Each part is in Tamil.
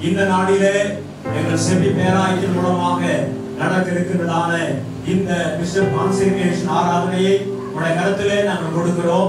இந்த நாளிலே எங்கள் செபி பேராயத்தின் மூலமாக நடக்க இருக்கின்றதான இந்த பிஷப் கான்சென்ட்ரேஷன் ஆராதனையை உடைய கருத்திலே நாங்கள் கொடுக்கிறோம்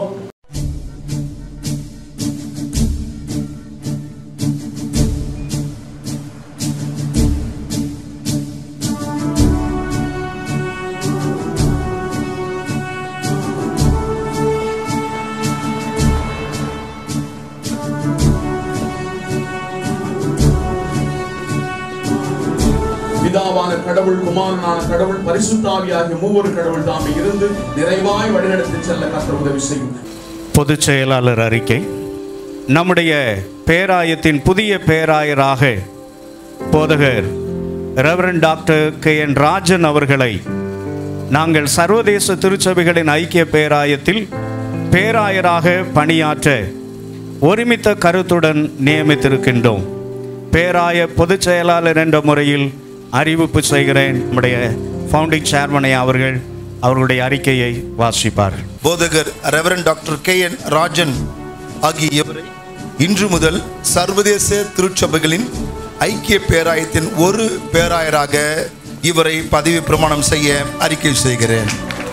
பிதாவான கடவுள் குமாரனான கடவுள் பரிசுத்தாவி ஆகிய மூவரு கடவுள் தாமே இருந்து நிறைவாய் வழிநடத்தி செல்ல கர்த்தர் உதவி செய்யும் பொதுச் செயலாளர் அறிக்கை நம்முடைய பேராயத்தின் புதிய பேராயராக போதகர் reverend doctor K N Rajan அவர்களை நாங்கள் சர்வதேச திருச்சபைகளின் ஐக்கிய பேராயத்தில் பேராயராக பணியாற்ற ஒருமித்த கருத்துடன் நியமித்திருக்கின்றோம் பேராய பொதுச் செயலாளர் என்ற முறையில் அறிவிப்பு செய்கிறேன் நம்முடைய ஃபவுண்டிங் சேர்மனை அவர்கள் அவர்களுடைய அறிக்கையை வாசிப்பார் போதகர் reverend doctor K N Rajan ஆகிய இவரை இன்று முதல் சர்வதேச திருச்சபைகளின் ஐக்கிய பேராயத்தின் ஒரு பேராயராக இவரை பதவி பிரமாணம் செய்ய அறிக்கை செய்கிறேன்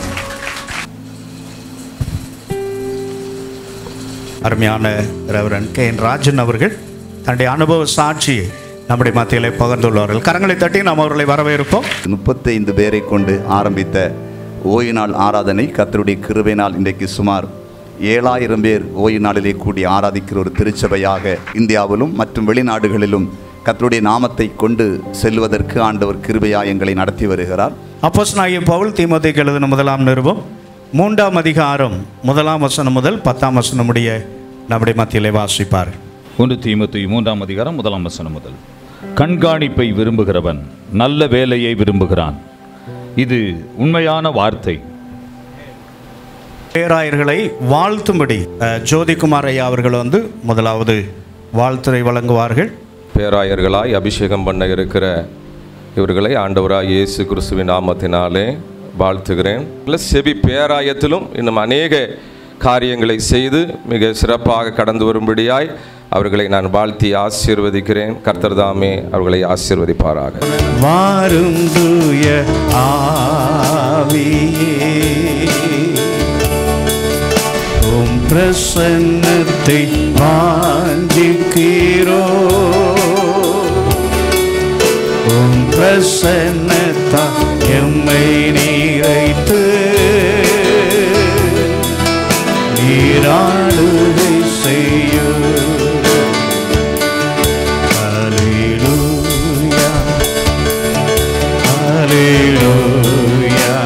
அருமையான ரெவரன் கே என் ராஜன் அவர்கள் தன்னுடைய அனுபவ சாட்சியை நம்முடைய மத்தியிலே பகிர்ந்துள்ளார்கள் கரங்களை தட்டி நாம் அவர்களை வரவேற்போம் முப்பத்தைந்து பேரை கொண்டு ஆரம்பித்த ஓய்வு நாள் ஆராதனை கர்த்தருடைய கிருபையினால் இன்றைக்கு சுமார் ஏழாயிரம் பேர் ஓய்வு நாளிலே கூடி ஆராதிக்கிற ஒரு திருச்சபையாக இந்தியாவிலும் மற்றும் வெளிநாடுகளிலும் கர்த்தருடைய நாமத்தை கொண்டு செல்வதற்கு ஆண்டவர் கிருபையா எங்களை நடத்தி வருகிறார் அப்போஸ் நாகிய பவுல் தீமோத்தேக்கு எழுதின முதலாம் நிருபம் மூன்றாம் அதிகாரம் முதலாம் வசனம் முதல் பத்தாம் வசனம் முடிய நம்முடைய மத்தியிலே வாசிப்பார் ஒன்று தீமத்து மூன்றாம் அதிகாரம் முதலாம் வசனம் முதல் கண்காணிப்பை விரும்புகிறவன் நல்ல வேலையை விரும்புகிறான் இது உண்மையான வார்த்தை பேராயர்களை வாழ்த்தும்படி அஹ், ஜோதிகுமார் ஐயா அவர்கள் வந்து முதலாவது வாழ்த்துரை வழங்குவார்கள் பேராயர்களாய் அபிஷேகம் பண்ண இருக்கிற இவர்களை ஆண்டவராய் இயேசு கிறிஸ்துவின் நாமத்தினாலே வாழ்த்துகிறேன் ப்ளஸ் செபி பேராயத்திலும் இன்னும் அநேக காரியங்களை செய்து மிக சிறப்பாக கடந்து வரும்படியாய் அவர்களை நான் வாழ்த்தி ஆசீர்வதிக்கிறேன் கர்த்தர் தாமே அவர்களை ஆசீர்வதிப்பாராக வாரும் தூய ஆவியே உம் பிரசன்னத்தை வாஞ்சிக்கிறோ உம் பிரசன்னத்தா எம்மை நீரைத்து நீராளுகை செய்யும் Hallelujah. Hallelujah.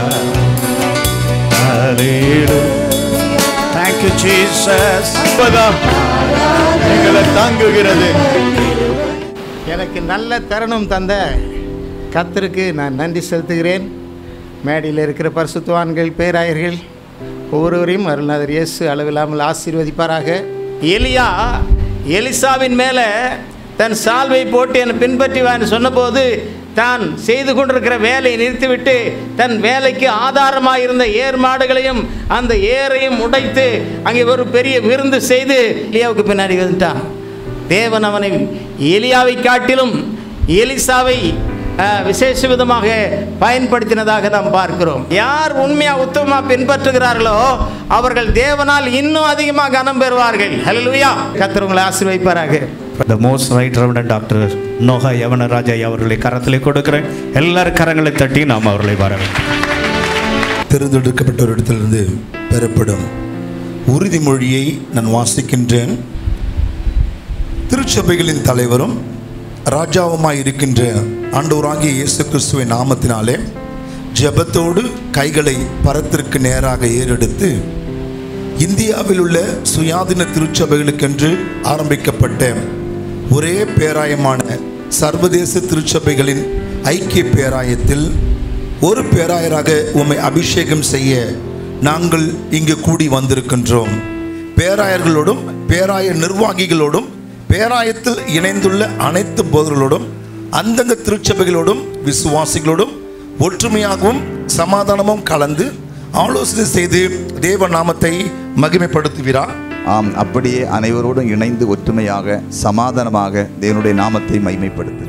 Hallelujah. Thank you, Jesus. எங்களை தாங்குகிறது எனக்கு நல்ல தருணம் தந்த கர்த்தருக்கு நான் நன்றி செலுத்துகிறேன் மேடையில் இருக்கிற பரிசுத்தவான்கள் பேராயர்கள் ஒவ்வொருவரையும் அருள்நாதர் இயேசு அளவில்லாமல் ஆசீர்வதிப்பாராக எலியா எலிசாவின் மேலே தன் சால்வை போட்டு என்னை பின்பற்றி வான்னு சொன்னபோது தான் செய்து கொண்டிருக்கிற வேலையை நிறுத்திவிட்டு தன் வேலைக்கு ஆதாரமாக இருந்த ஏர் மாடுகளையும் அந்த ஏரையும் உடைத்து அங்கே ஒரு பெரிய விருந்து செய்து எலியாவுக்கு பின்னாடி வந்துட்டான் தேவன் அவனை எலியாவை காட்டிலும் எலிசாவை அஹ், விசேஷ விதமாக பயன்படுத்தினதாக நாம் பார்க்கிறோம் யார் உண்மையா உத்தமமா பின்பற்றுகிறார்களோ அவர்கள் தேவனால் இன்னும் அதிகமாக கனம் பெறுவார்கள் ஹalleluya கர்த்தர் உங்களை ஆசீர்வதிப்பாராக the most right reverend doctor நோகா யவனராஜா ஐயா அவர்களை கரத்திலே கொடுக்கிறேன் எல்லார் கரங்களை தட்டி நாம் அவர்களை வரவேற்கிறோம் தேர்ந்தெடுக்கப்பட்டவரிடத்திலிருந்து பெறப்படும் உறுதிமொழியை நான் வாசிக்கின்றேன் திருச்சபைகளின் தலைவரும் ராஜாவுமாய் இருக்கின்ற ஆண்டவராகிய இயேசு கிறிஸ்துவின் நாமத்தினாலே ஜெபத்தோடு கைகளை பரத்திற்கு நேராக ஏறெடுத்து இந்தியாவில் உள்ள சுயாதீன திருச்சபைகளுக்கென்று ஆரம்பிக்கப்பட்ட ஒரே பேராயமான சர்வதேச திருச்சபைகளின் ஐக்கிய பேராயத்தில் ஒரு பேராயராக உம்மை அபிஷேகம் செய்ய நாங்கள் இங்கு கூடி வந்திருக்கின்றோம் பேராயர்களோடும் பேராய நிர்வாகிகளோடும் பேராயத்தில் இணைந்துள்ள அனைத்து போதர்களோடும் அந்தந்த திருச்சபைகளோடும் விசுவாசிகளோடும் ஒற்றுமையாகவும் சமாதானமும் கலந்து ஆலோசனை செய்து தேவ நாமத்தை மகிமைப்படுத்துகிறார் ஆம் அப்படியே அனைவரோடும் இணைந்து ஒற்றுமையாக சமாதானமாக தேவனுடைய நாமத்தை மைமைப்படுத்துகிறேன்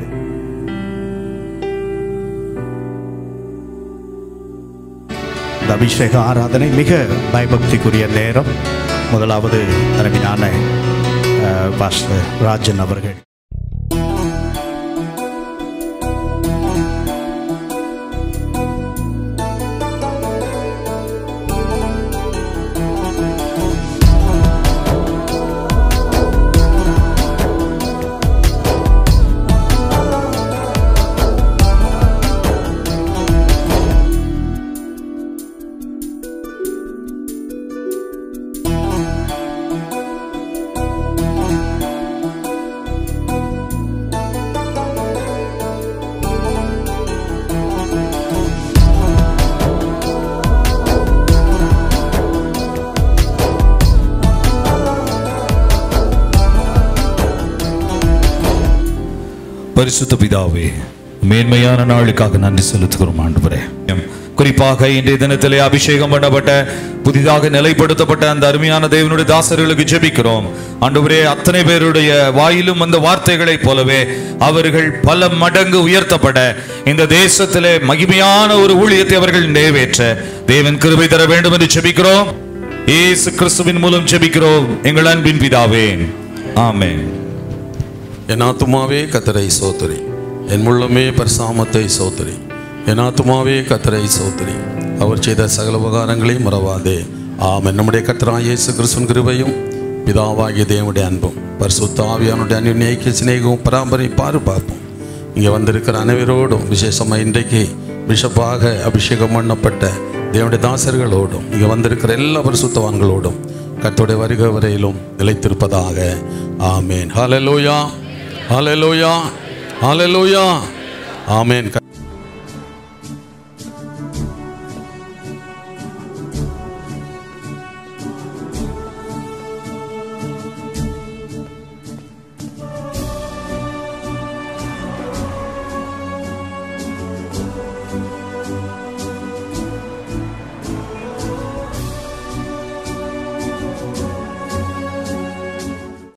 இந்த அபிஷேக ஆராதனை மிக பயபக்திக்குரிய நேரம் முதலாவது அருமையான அஹ், பாஸ்டர் ராஜன் அவர்கள் பரிசுத்த பிதாவே மேன்மையான நாளுக்காக நன்றி செலுத்துகிறோம் ஆண்டவரே குறிப்பாக இன்றைய தினத்திலே அபிஷேகம் பண்ணப்பட்ட புதிதாக நிலைப்படுத்தப்பட்ட அந்த அருமையான தேவனுடைய தாசர்களுக்கு ஜெபிக்கிறோம் ஆண்டவரே அத்தனை பேருடைய வாயிலும் அந்த வார்த்தைகளைப் போலவே அவர்கள் பல மடங்கு உயர்த்தப்பட இந்த தேசத்திலே மகிமையான ஒரு ஊழியத்தை அவர்கள் நிறைவேற்ற தேவன் கிருபை தர வேண்டும் என்று ஜெபிக்கிறோம் இயேசு கிறிஸ்துவின் மூலம் ஜெபிக்கிறோம் எங்கள் அன்பின் பிதாவே ஆமென் என் ஆத்துமாவே கத்தரை சோத்தரி என் முள்ளமே பரிசாமத்தை சோத்தரி என் ஆத்துமாவே கத்தரை சோத்தரி அவர் செய்த சகல உபகாரங்களையும் மறவாதே ஆமென் நம்முடைய கத்தராய் இயேசு கிறிஸ்துவின் கிருபையும் பிதாவாகிய தேவனுடைய அன்பும் பரிசுத்த ஆவியானுடைய அந்நிய சிநேகமும் பராமரிப்பாரு பார்ப்போம் இங்கே வந்திருக்கிற அனைவரோடும் விசேஷமாக இன்றைக்கு பிஷப்பாக அபிஷேகம் பண்ணப்பட்ட தேவனுடைய தாசர்களோடும் இங்கே வந்திருக்கிற எல்லா பரிசுத்தவான்களோடும் கர்த்தருடைய வருகை வரையிலும் நிலைத்திருப்பதாக ஆமேன் ஹalleluya ஹalleluya ஹalleluya ஆமேன்